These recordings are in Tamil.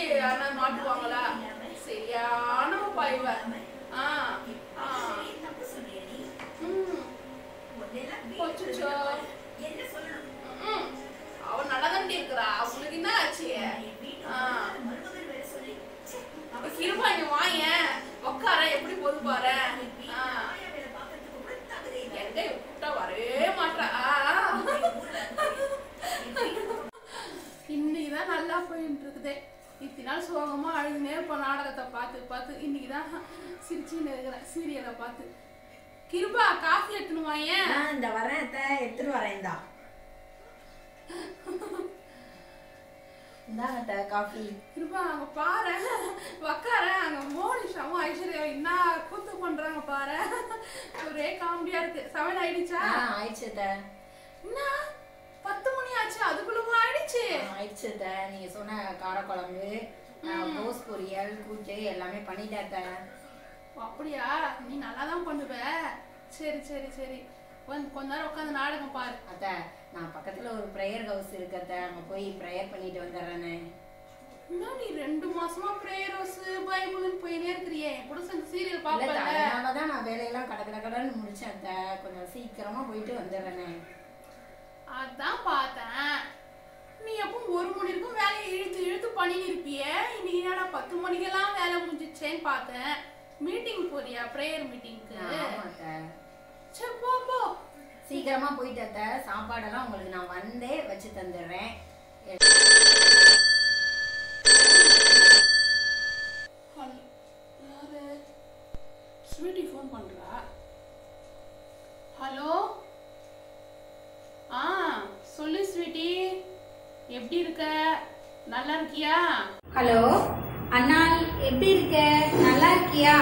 யாருன்னா மாட்டுவாங்களா சரியான பாய்வ ஆ ஆ ம் போச்சுச்சோ ம் அவன் நடந்துட்டு இருக்கிறா அவங்களுக்கு என்ன ஆச்சு ஆ அப்ப கிருபா இங்க வாயேன் உட்கார எப்படி போது பாரு ஆ. எங்க கூப்பிட்டா வரவே மாட்டா ஆ. இன்னைக்குதான் நல்லா போயிட்டு இருக்குது இத்தனை நாள் சோகமா அழுதுனே இப்போ நாடகத்தை பார்த்து பார்த்து இன்னைக்குதான் சிரிச்சுன்னு இருக்கிறேன் சீரியலை பார்த்து கிருபா காஃபி எடுத்துன்னு வாயேன் நான் இந்த வரேன் அத்தை, எடுத்துட்டு வரேன் இந்தா இந்தாங்க அத்தை, காஃபி கிருபா அங்க பாரு உக்கார அங்க மோனிஷாவும் ஐஸ்வர்யாவும் என்ன கூத்து பண்றாங்க பாரு ஒரே காமெடியா இருக்கு செவன் ஆயிடுச்சா ஆ ஆயிடுச்சு அத்தை. என்ன பத்து மணி ஆச்சு அதுக்குள்ளவா ஆயிடுச்சு ஆ, ஆயிடுச்சு அத்தை. நீங்க சொன்ன காரக்குழம்பு கோஸ் பொரியல் கூட்டு எல்லாமே பண்ணிட்டேன் அத்தை. ஓ, அப்படியா நீ நல்லா தான் பண்ணுவ சரி சரி சரி கொஞ்ச கொஞ்ச நேரம் உட்காந்து நாடகம் பாரு அத்தை நான் பக்கத்துல ஒரு ப்ரேயர் ஹவுஸ் இருக்கு அத்தை அங்க போய் ப்ரேயர் பண்ணிட்டு வந்துடுறேன்னு என்ன நீ ரெண்டு மாசமா பிரேயரோஸ் பைபிள்னு போயினே இருக்கிறியே என் கூட சேர்ந்து சீரியல் இல்ல பாப்பல அத்தை, அதனாலதான் நான் வேலையெல்லாம் கட கட கடன்னு முடிச்சேன் அத்தை கொஞ்சம் சீக்கிரமா போயிட்டு வந்துடுறேன்னு அதான் பார்த்தேன் நீ எப்போ ஒரு மணி இருக்கும் வேலையை இழுத்து இழுத்து பண்ணின்னு இருப்பியே இன்னைக்கு என்னடா பத்து மணிக்கெல்லாம் வேலை முடிஞ்சிச்சேன்னு பார்த்தேன் மீட்டிங் போறியா ப்ரேயர் மீட்டிங்க்கு ஆமா அத்தை சரி போ போ சீக்கிரமா போயிட்டு அத்தை சாப்பாடெல்லாம் உங்களுக்கு நான் வந்தே வச்சு தந்துடுறேன் ஹலோ யாரு ஸ்வீட்டி ஃபோன் பண்றா ஹலோ ஆ சொல்லு ஸ்வீட்டி எப்படி இருக்க நல்லா இருக்கியா ஹலோ அண்ணா எப்படி இருக்க நல்லா இருக்கியா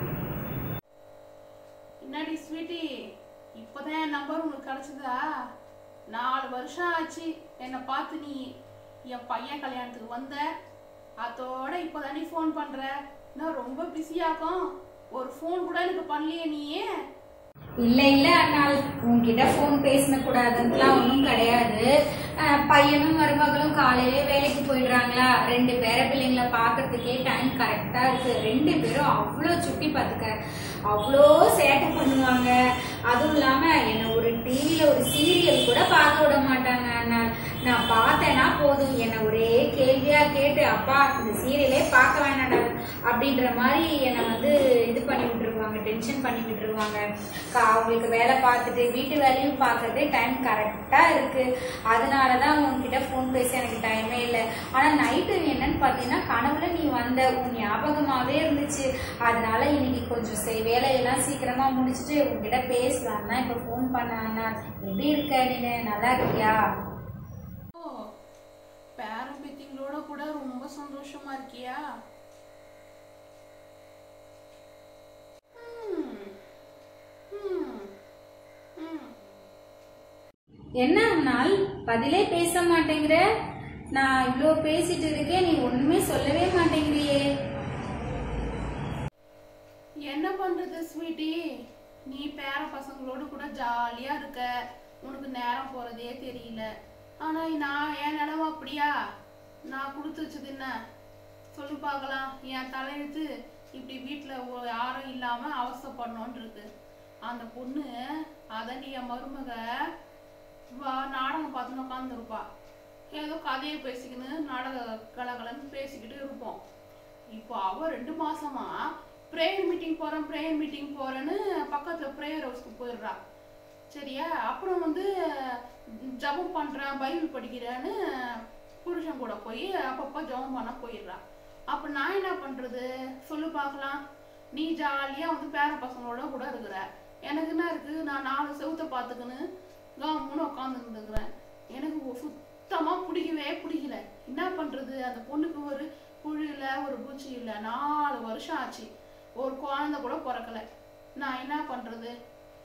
என்னடி ஸ்வீட்டி இப்போதான் என் நம்பர் உனக்கு கிடைச்சதா நாலு வருஷம் ஆச்சு என்னை பார்த்து நீ என் பையன் கல்யாணத்துக்கு வந்த அதோட இப்போதான் நீ ஃபோன் பண்ற நான் ரொம்ப பிஸியாக்கும் ஒரு ஃபோன் கூட எனக்கு பண்ணலையே நீயே இல்ல இல்ல அண்ணா உன்கிட்ட போன் பேசின கூடாதுன்னுலாம் ஒன்றும் கிடையாது அஹ், பையனும் மருமகளும் காலையிலே வேலைக்கு போயிடுறாங்களா ரெண்டு பேர பிள்ளைங்கள பாக்குறதுக்கே டைம் கரெக்டா இருக்கு ரெண்டு பேரும் அவ்வளோ சுட்டி பார்த்துக்க அவ்வளோ சேட்டை பண்ணுவாங்க அதுவும் இல்லாம என்ன ஒரு டிவியில ஒரு சீரியல் கூட பார்க்க விட மாட்டாங்க அண்ணா நான் பார்த்தேன்னா போதும் என்ன ஒரே கேள்வியா கேட்டு அப்பா இந்த சீரியலே பார்க்க வேணாடா அப்படின்ற மாதிரி என்னை வந்து இது பண்ணி விட்டுருவாங்க டென்ஷன் பண்ணி விட்டுருவாங்க கா- அவங்களுக்கு வேலை பார்த்துட்டு வீட்டு வேலையும் பார்க்கறதே டைம் கரெக்டா இருக்கு அதனாலதான் உன்கிட்ட ஃபோன் பேச எனக்கு டைமே இல்லை ஆனா நைட்டு என்னன்னு பார்த்தீங்கன்னா கனவுல நீ வந்த உன் ஞாபகமாவே இருந்துச்சு அதனால இன்னைக்கு கொஞ்சம் செய் வேலையெல்லாம் சீக்கிரமா முடிச்சுட்டு உன்கிட்ட பேசலாம் தான் இப்ப ஃபோன் பண்ணானா எப்படி இருக்க நீ நல்லா இருக்கியா ஓ பேரன் பேத்திங்களோட கூட ரொம்ப சந்தோஷமா இருக்கியா ம், ம், ம். என்ன நாள் பதிலே பேச மாட்டேங்கிற நான் இவ்ளோ பேசிட்டு இருக்கேன் நீ ஒண்ணுமே சொல்லவே மாட்டேங்கிறியே என்ன பண்றது ஸ்வீட்டி நீ பேர பசங்களோட கூட ஜாலியா இருக்க உனக்கு நேரம் போறதே தெரியல ஆனா நான் என் நிலவு அப்படியா நான் கொடுத்து வச்சது என்ன சொல்லு பார்க்கலாம் என் தலையெழுத்து இப்படி வீட்டுல ஒரு யாரும் இல்லாம அவசரப்படணும்னு இருக்கு அந்த பொண்ணு அதண்டி என் மருமக வா நாடகம் பார்த்துன்னு உட்காந்துருப்பா ஏதோ கதையை பேசிக்கின்னு நாடக கலகலன்னு பேசிக்கிட்டு இருப்போம் இப்போ அவ ரெண்டு மாசமா ப்ரேயர் மீட்டிங் போறேன் ப்ரேயர் மீட்டிங் போறேன்னு பக்கத்துல ப்ரேயர் ஹவுஸ்க்கு போயிடுறா சரியா அப்புறம் வந்து ஜபம் பண்றேன் பைபிள் படிக்கிறேன்னு புருஷன் கூட போய் அப்பப்போ ஜபம் பண்ண போயிடுறா அப்ப நான் என்ன பண்றது சொல்லு பார்க்கலாம் நீ ஜாலியா வந்து பேர பசங்களோட கூட இருக்கிற எனக்கு என்ன இருக்கு நான் நாலு செவுத்த பார்த்துக்கின்னு கம்முன்னு உட்காந்துருந்துக்கிறேன் எனக்கு ஒ- சுத்தமா பிடிக்கவே பிடிக்கல என்ன பண்றது அந்த பொண்ணுக்கு ஒரு புழு இல்ல ஒரு பூச்சி இல்ல நாலு வருஷம் ஆச்சு ஒரு குழந்தை கூட பிறக்கல நான் என்ன பண்றது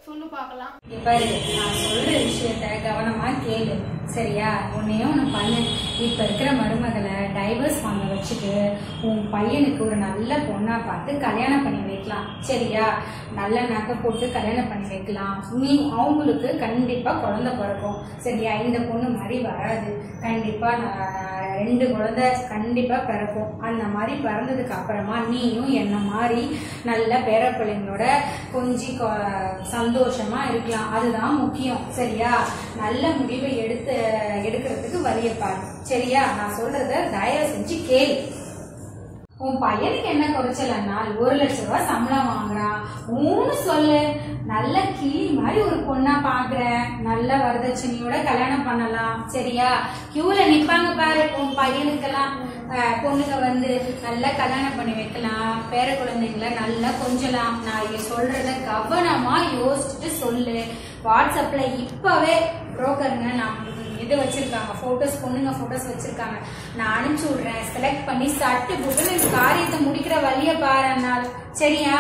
சொல்லு பார்க்கலாம் இங்க பாரு நான் சொல்ற விஷயத்த கவனமா கேளு சரியா உன்னையும் ஒன்று பண்ணு இப்ப இருக்கிற மருமகளை டைவர்ஸ் வாங்க வச்சுட்டு உன் பையனுக்கு ஒரு நல்ல பொண்ணா பார்த்து கல்யாணம் பண்ணி வைக்கலாம் சரியா நல்ல நகை போட்டு கல்யாணம் பண்ணி வைக்கலாம் நீ அவங்களுக்கு கண்டிப்பா குழந்தை பிறக்கும் சரியா இந்த பொண்ணு மாதிரி வராது கண்டிப்பா நான் ரெண்டு குழந்தை கண்டிப்பா பிறக்கும் அந்த மாதிரி பிறந்ததுக்கு அப்புறமா நீயும் என்ன மாதிரி நல்ல பேர பிள்ளைங்களோட கொஞ்சி கொ- சந்தோஷமா இருக்கலாம் அதுதான் முக்கியம் சரியா நல்ல முடிவை எடுத்து எடுக்கிறதுக்கு வழியை பாரு சரியா நான் சொல்றத தயவு செஞ்சு கேளு உன் பையனுக்கு என்ன குறைச்சலனால் ஒரு லட்ச ரூபாய் சம்பளம் வாங்குறான் ஊன்னு சொல்லு நல்ல கிளி மாதிரி ஒரு பொண்ணா பாக்குறேன் நல்ல வரதட்சணையோட கல்யாணம் பண்ணலாம் சரியா கியூல நிப்பாங்க பாரு உன் பையனுக்கெல்லாம் அஹ், பொண்ணுங்க வந்து நல்லா கல்யாணம் பண்ணி வைக்கலாம் பேர குழந்தைங்கள நல்லா கொஞ்சலாம் நான் இங்க சொல்றத கவனமா யோசிச்சுட்டு சொல்லு வாட்ஸ்அப்ல இப்பவே புரோக்கருங்க நான் இது வச்சிருக்காங்க போட்டோஸ் பொண்ணுங்க போட்டோஸ் வச்சிருக்காங்க நான் அனுப்பிச்சு விடுறேன் செலக்ட் பண்ணி சட்டு புட்டுன்னு இந்த காரியத்தை முடிக்கிற வழிய பாரு அண்ணாள் சரியா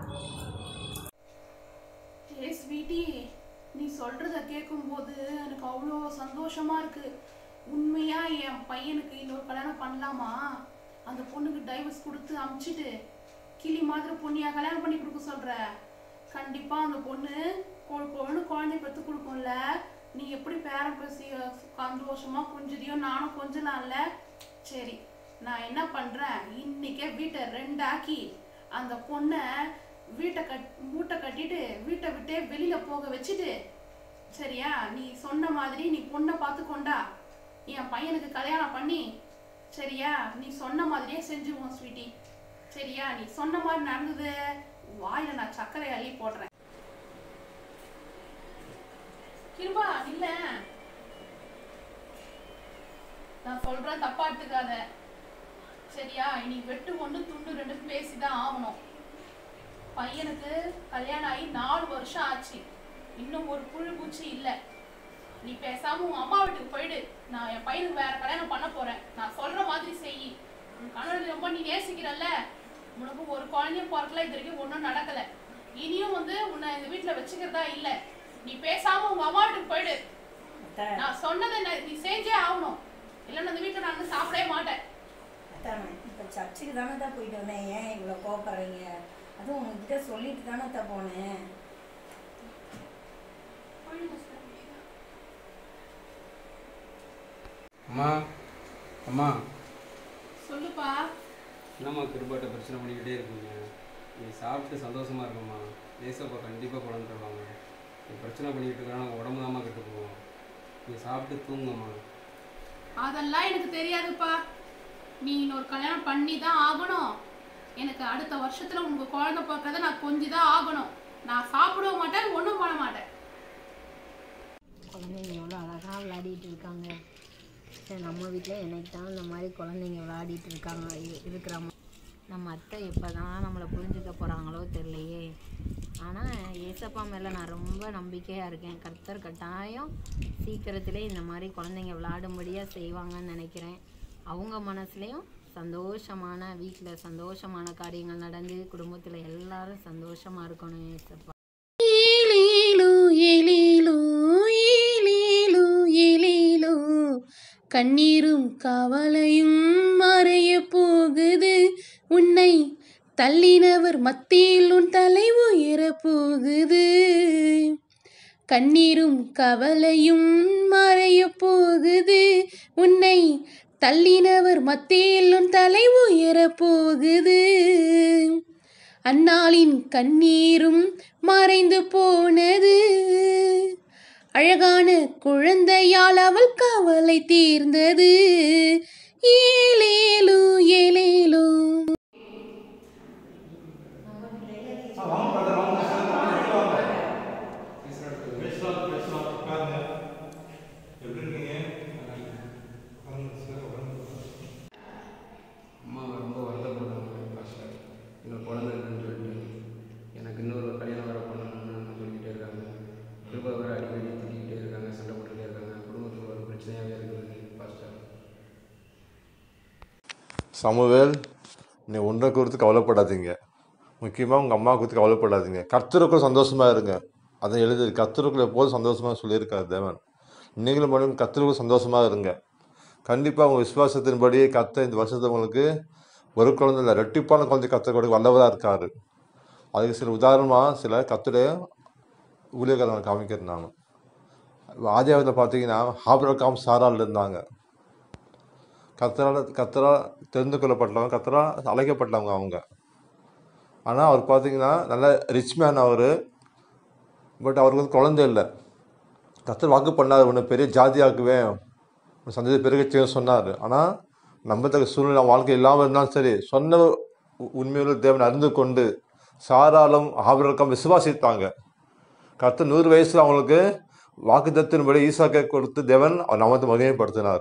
ஏ ஸ்வீட்டி நீ சொல்றத கேட்கும்போது எனக்கு அவ்வளோ சந்தோஷமா இருக்கு உண்மையா என் பையனுக்கு இன்னொரு கல்யாணம் பண்ணலாமா அந்த பொண்ணுக்கு டைவர்ஸ் கொடுத்து அமுச்சிட்டு கிளி மாதிரி பொண்ணியா கல்யாணம் பண்ணி கொடுக்க சொல்ற கண்டிப்பா அந்த பொண்ணு கொ- கொழுன்னு குழந்தை பெற்று கொடுக்கும்ல நீ எப்படி பேரம் பேசி சந்தோஷமா கொஞ்சதியோ நானும் கொஞ்சலாம்ல சரி நான் என்ன பண்றேன் இன்னைக்கே வீட்டை ரெண்டாக்கி அந்த பொண்ணை வீட்டை கட் மூட்டை கட்டிட்டு வீட்டை விட்டே வெளியில போக வச்சுட்டு சரியா நீ சொன்ன மாதிரி நீ பொண்ணை பார்த்து கொண்டா என் பையனுக்கு கல்யாணம் பண்ணி சரியா நீ சொன்ன மாதிரியே செஞ்சுருவோம் ஸ்வீட்டி சரியா நீ சொன்ன மாதிரி நடந்தது வாயில நான் சர்க்கரை அள்ளி போடுறேன் கிருபா இல்ல நான் சொல்றேன் தப்பா எடுத்துக்காத சரியா இனி வெட்டு ஒண்ணு துண்டு ரெண்டு பேசிதான் ஆகணும் பையனுக்கு கல்யாணம் ஆகி நாலு வருஷம் ஆச்சு இன்னும் ஒரு புழு பூச்சி இல்ல நீ பேசாம உன் அம்மா வீட்டுக்கு போயிடு நான் என் பையனுக்கு வேற கல்யாணம் பண்ண போறேன் நான் சொல்ற மாதிரி செய் உன் கணவன் ரொம்ப நீ நேசிக்கிறல்ல உனக்கு ஒரு குழந்தையும் பிறக்கல இது வரைக்கும் ஒன்றும் நடக்கல இனியும் வந்து உன்னை இந்த வீட்டுல வச்சுக்கிறதா இல்ல நீ பேசாம உங்க அம்மா வீட்டுக்கு போயிடு அத்தை நான் சொன்னதை நான் நீ செஞ்சே ஆகணும் இல்லைன்னா இந்த வீட்டுல நான் வந்து சாப்பிடவே மாட்டேன் அத்தை நான் இப்போ சர்ச்சுக்கு தானே தான் போயிட்டு வந்தேன் ஏன் இவ்வளோ கோவப்படுறீங்க அதுவும் உங்ககிட்ட சொல்லிட்டு தானே தான் போனேன் அம்மா அம்மா சொல்லுப்பா என்னம்மா கிருபாட்ட பிரச்சனை பண்ணிக்கிட்டே இருக்கீங்க நீ சாப்பிட்டு சந்தோஷமா இருக்கம்மா ஏசப்பா கண்டிப்பாக குழந்தை தருவாங்க நீ பிரச்சனை பண்ணிக்கிட்டு இருக்கா உங்கள் உடம்பு தாம்மா கெட்டு போகும் நீ சாப்பிட்டு தூங்கும்மா அதெல்லாம் எனக்கு தெரியாதுப்பா நீ இன்னொரு கல்யாணம் பண்ணி தான் ஆகணும் எனக்கு அடுத்த வருஷத்துல உங்க குழந்தை பிறக்கிறத நான் கொஞ்சி தான் ஆகணும் நான் சாப்பிடவும் மாட்டேன் ஒன்றும் பண்ண மாட்டேன் குழந்தைங்க எவ்வளோ அழகாக விளையாடிட்டு இருக்காங்க சரி நம்ம வீட்டில் எனக்கு தான் இந்த மாதிரி குழந்தைங்க விளையாடிட்டு இருக்காங்க இ- இருக்கிறாங்க நம்ம அத்தை எப்போ தான் நம்மளை புரிஞ்சுக்க போகிறாங்களோ தெரியலையே ஆனால் ஏசப்பா மேலே நான் ரொம்ப நம்பிக்கையாக இருக்கேன் கர்த்தர் கட்டாயம் சீக்கிரத்திலே இந்த மாதிரி குழந்தைங்க விளையாடும்படியாக செய்வாங்கன்னு நினைக்கிறேன் அவங்க மனசுலேயும் சந்தோஷமான வீட்டில் சந்தோஷமான காரியங்கள் நடந்து குடும்பத்தில் எல்லாரும் சந்தோஷமாக இருக்கணும் ஏசப்பா ஏலேலோ ஏலேலோ ஏலேலோ ஏலேலோ கண்ணீரும் கவலையும் மறைய போகுது உன்னை தள்ளினவர் மத்தியில் உன் தலை உயர போகுது கண்ணீரும் கவலையும் மறைய போகுது உன்னை தள்ளினவர் மத்தியில் உன் தலை உயர போகுது அன்னாளின் கண்ணீரும் மறைந்து போனது அழகான குழந்தையால் அவள் கவலை தீர்ந்தது ஏலேலு ஏலேலு அம்மா ரொம்ப வருத்தப்படுறாங்க பாஸ்டர் இன்னொரு குழந்தை இல்லைன்னு சொல்லிட்டு எனக்கு இன்னொரு கல்யாணம் வேறு பண்ணணும்னு சொல்லிக்கிட்டே இருக்காங்க கிருபா வேறு அடிக்கடி திட்டிக்கிட்டே இருக்காங்க சண்டை போட்டுக்கிட்டே இருக்காங்க குடும்பத்துக்கு ஒரு பிரச்சனையாகவே இருக்குது பாஸ்டர் சமுவேல் நீ ஒன்றை குறித்து கவலைப்படாதீங்க முக்கியமாக உங்கள் அம்மா குறித்து கவலைப்படாதீங்க கர்த்தருக்கும் சந்தோஷமாக இருங்க அதை எழுதி கத்தருக்குள்ள எப்போதும் சந்தோஷமாக சொல்லியிருக்கார் தேவன் நீங்களும் மறுபடியும் கத்தருக்குள்ள சந்தோஷமாக இருங்க கண்டிப்பாக உங்கள் விசுவாசத்தின்படி கத்த இந்த வருஷத்தை உங்களுக்கு ஒரு குழந்தை இல்லை ரெட்டிப்பான குழந்தை கத்த கொடுக்க வல்லவராக இருக்காரு அதுக்கு சில உதாரணமாக சில கத்துடைய ஊழியக்காரங்களை காமிக்கிறேன் நான் ஆதியாவத்தில் பார்த்தீங்கன்னா ஹாப்ரகாம் சாரால் இருந்தாங்க கத்தரால் கத்தரா தெரிந்து கொள்ளப்பட்டவங்க கத்தரா அழைக்கப்பட்டவங்க அவங்க ஆனால் அவர் பார்த்தீங்கன்னா நல்ல ரிச் மேன் அவர் பட் அவருக்கு வந்து குழந்தை இல்லை கத்தர் வாக்கு பண்ணார் உன்னை பெரிய ஜாதியாக்குவேன் உன் சந்ததி பெருகச்சேன்னு சொன்னார் ஆனால் நம்பத்தக்க சூழ்நிலை அவன் வாழ்க்கை இல்லாமல் இருந்தாலும் சரி சொன்ன உ- உண்மையுள்ள தேவன் அறிந்து கொண்டு சாராலும் ஆபிரகம் விசுவாசித்தாங்க கர்த்தர் நூறு வயசில் அவங்களுக்கு வாக்குத்தத்தின்படி ஈசாக்கை கொடுத்து தேவன் அவர் நாமத்தை மகிமைப்படுத்தினார்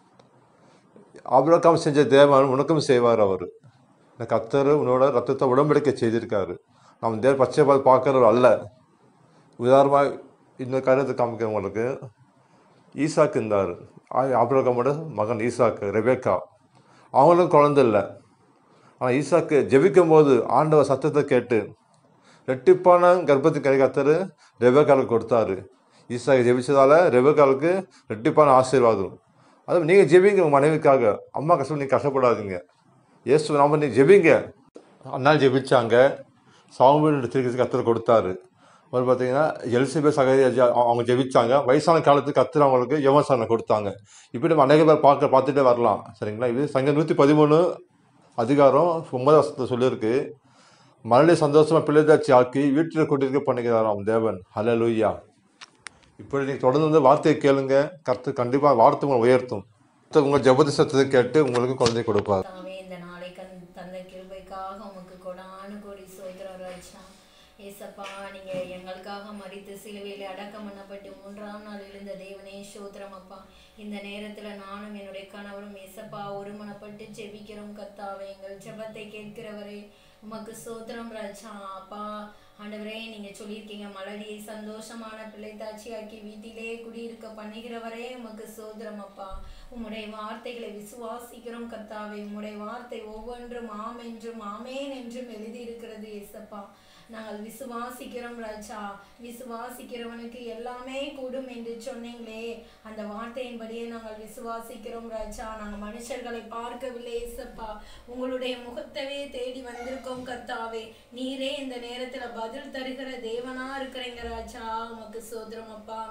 ஆபிரகாம் செஞ்ச தேவன் உனக்கும் செய்வார் அவர் இந்த கத்தர் உன்னோட ரத்தத்தை உடம்படிக்கை செய்திருக்காரு நம்ம தேவன் பச்சை பால் பார்க்கறவர் அல்ல உதாரணமாக இன்னொரு காரியத்தை காமிக்கிறேன் உங்களுக்கு ஈசாக்கு இருந்தார் ஆபிரகாமோட மகன் ஈசாக்கு ரெபேக்கா அவங்களும் குழந்தை இல்லை ஆனால் ஈசாக்கு ஜெபிக்கும் போது ஆண்டவர் சத்தத்தை கேட்டு ரெட்டிப்பான கர்ப்பத்துக்கு கை கத்தர் ரெபேக்காலுக்கு கொடுத்தாரு ஈசாக்கு ஜெபிச்சதால ரெபேக்காலுக்கு ரெட்டிப்பான ஆசீர்வாதம் அது நீங்கள் ஜெபிங்க உங்கள் மனைவிக்காக அம்மா கஷ்டம் நீங்கள் கஷ்டப்படாதீங்க இயேசு நாம நீ ஜெபிங்க அண்ணால் ஜெபிச்சாங்க சாமுவேல் திருக்கி கத்தர் கொடுத்தாரு அவர் பார்த்தீங்கன்னா எலிசபெத் சகதி அவங்க ஜெபிச்சாங்க வயசான காலத்துக்கு கத்தர் அவங்களுக்கு யவசானை கொடுத்தாங்க இப்படி நம்ம அநேக பேர் பார்க்க பார்த்துட்டே வரலாம் சரிங்களா இது சங்க நூற்றி பதிமூணு அதிகாரம் ஒன்பது வருஷத்தில் சொல்லியிருக்கு மறுபடியும் சந்தோஷமாக பிள்ளைதாச்சி ஆக்கி வீட்டில் கொண்டிருக்க பண்ணுகிறாராம் தேவன் ஹalleluya இப்படி நீங்கள் தொடர்ந்து வந்து வார்த்தையை கேளுங்க கர்த்தர் கண்டிப்பாக வார்த்தை உங்களை உயர்த்தும் கர்த்தர் உங்கள் ஜபதி சத்தத்தை கேட்டு உங்களுக்கு குழந்தை கொடுப்பார் தாவே இந்த நாளை கண் தந்த கிருபைக்காக உமக்கு கொடானு கோடி சோதரம் ராஜா ஏசப்பா நீங்க எங்களுக்காக மறித்து சிலுவையில அடக்கம் பண்ணப்பட்டு மூன்றாம் நாள் எழுந்த தேவனே சோதரம் அப்பா இந்த நேரத்துல நானும் என்னுடைய கணவரும் ஏசப்பா ஒருமனப்பட்டு ஜெபிக்கிறோம் கத்தாவே எங்கள் ஜெபத்தை கேட்கிறவரே உமக்கு சோத்திரம் ராஜா அப்பா ஆண்டவரே நீங்க சொல்லியிருக்கீங்க மலடியை சந்தோஷமான பிள்ளைத்தாட்சியாக்கி வீட்டிலே குடியிருக்க பண்ணுகிறவரே உமக்கு சோதரம் அப்பா உம்முடைய வார்த்தைகளை விசுவாசிக்கிறோம் கர்த்தாவே உம்முடைய வார்த்தை ஒவ்வொன்றும் ஆம் என்றும் ஆமேன் என்றும் எழுதியிருக்கிறது ஏசப்பா நாங்கள் விசுவாசிக்கிறோம் ராஜா விசுவாசிக்கிறவனுக்கு எல்லாமே கூடும் என்று சொன்னீங்களே அந்த வார்த்தையின்படியே நாங்கள் விசுவாசிக்கிறோம் ராஜா நாங்கள் மனுஷர்களை பார்க்கவில்லை ஏசப்பா உங்களுடைய முகத்தவே தேடி வந்திருக்கோம் கர்த்தாவே நீரே இந்த நேரத்துல பதில் தருகிற தேவனா இருக்கிறீங்க ராஜா உமக்கு சோதரம் அப்பா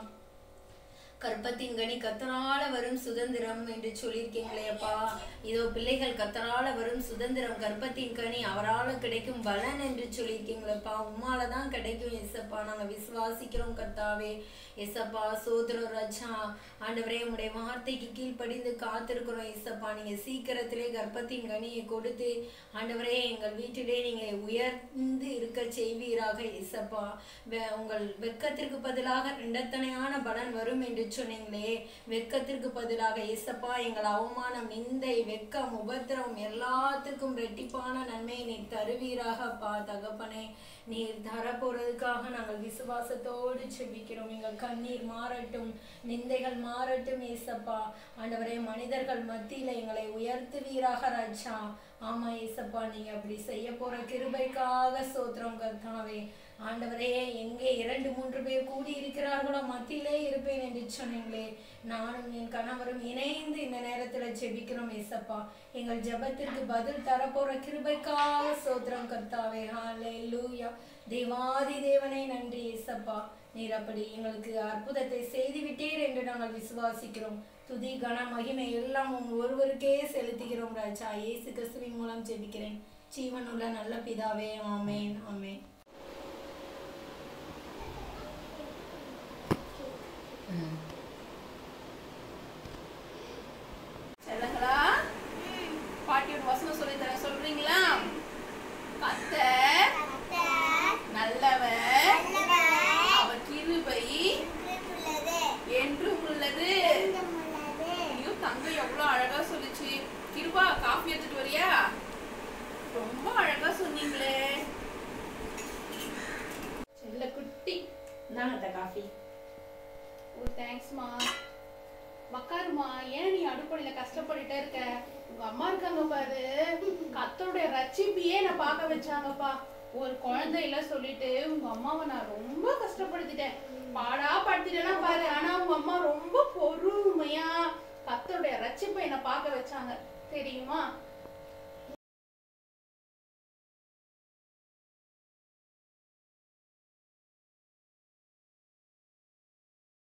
கற்பத்தின் கனி கத்தரால வரும் சுதந்திரம் என்று சொல்லியிருக்கீங்களே அப்பா இதோ பிள்ளைகள் கத்தரால வரும் சுதந்திரம் கற்பத்தின் கனி அவரால கிடைக்கும் பலன் என்று சொல்லியிருக்கீங்களேப்பா உம்மால தான் கிடைக்கும் எஸ்அப்பா நாங்க விசுவாசிக்கிறோம் கர்த்தாவே எஸ்அப்பா சோதரம் ராஜா ஆண்டவரே உம்முடைய வார்த்தைக்கு கீழ்ப்படிந்து காத்திருக்கிறோம் எஸ்அப்பா நீங்க சீக்கிரத்திலே கர்ப்பத்தின் கனியை கொடுத்து ஆண்டவரே எங்கள் வீட்டிலே நீங்க உயர்ந்து இருக்க செய்வீராக எஸ்அப்பா வெ- உங்கள் வெட்கத்திற்கு பதிலாக ரெண்டத்தனையான பலன் வரும் என்று சொன்னீங்களே வெட்கத்திற்கு பதிலாக ஏசப்பா எங்கள் அவமானம் நிந்தை வெட்கம் உபத்திரம் எல்லாத்துக்கும் ரெட்டிப்பான நன்மையை நீர் தருவீராக அப்பா தகப்பனே நீர் தரப்போறதுக்காக நாங்கள் விசுவாசத்தோடு செபிக்கிறோம் எங்கள் கண்ணீர் மாறட்டும் நிந்தைகள் மாறட்டும் ஏசப்பா ஆண்டவரே மனிதர்கள் மத்தியில எங்களை உயர்த்துவீராக ராஜா ஆமா ஏசப்பா நீங்க அப்படி செய்ய போற கிருபைக்காக சோத்திரம் கர்த்தாவே ஆண்டவரே எங்கே இரண்டு மூன்று பேர் கூடி இருக்கிறார்களோ மத்தியிலே இருப்பேன் என்று சொன்னீங்களே நானும் என் கணவரும் இணைந்து இந்த நேரத்துல ஜெபிக்கிறோம் ஏசப்பா எங்கள் ஜெபத்திற்கு பதில் தரப்போற கிருபைக்காக சோத்திரம் கர்த்தாவே ஹalleluya தேவாதி தேவனே நன்றி ஏசப்பா நீர் அப்படி எங்களுக்கு அற்புதத்தை செய்துவிட்டீர் என்று நாங்கள் விசுவாசிக்கிறோம் துதி கன மகிமை எல்லாம் உம் ஒருவருக்கே செலுத்துகிறோம் ராஜா இயேசு கிறிஸ்துவின் மூலம் ஜெபிக்கிறேன் ஜீவனுள்ள நல்ல பிதாவே ஆமென் ஆமென் செல்லங்களா பாட்டியோட வசனம் சொல்லி தர சொல்றீங்களா கத்த நல்லவர் அவர் கிருபை என்றும் உள்ளது ஐயோ தங்கை எவ்வளவு அழகா சொல்லுச்சு கிருபா காஃபி எடுத்துட்டு வரியா ரொம்ப அழகா சொன்னீங்களே செல்ல குட்டி இந்தாங்க அந்த காஃபி ஓ தேங்க்ஸ்மா உக்காருமா ஏன் நீ அடுப்படியில கஷ்டப்பட்டுட்டே இருக்க உங்க அம்மா இருக்காங்க பாரு கத்தருடைய ரட்சிப்பியே நான் பார்க்க வச்சாங்கப்பா ஒரு குழந்தையில சொல்லிட்டு உங்க அம்மாவை நான் ரொம்ப கஷ்டப்படுத்திட்டேன் பாடா படுத்திட்டேன்னா பாரு ஆனா உங்க அம்மா ரொம்ப பொறுமையா கத்தருடைய ரட்சிப்பை என்னை பார்க்க வச்சாங்க தெரியுமா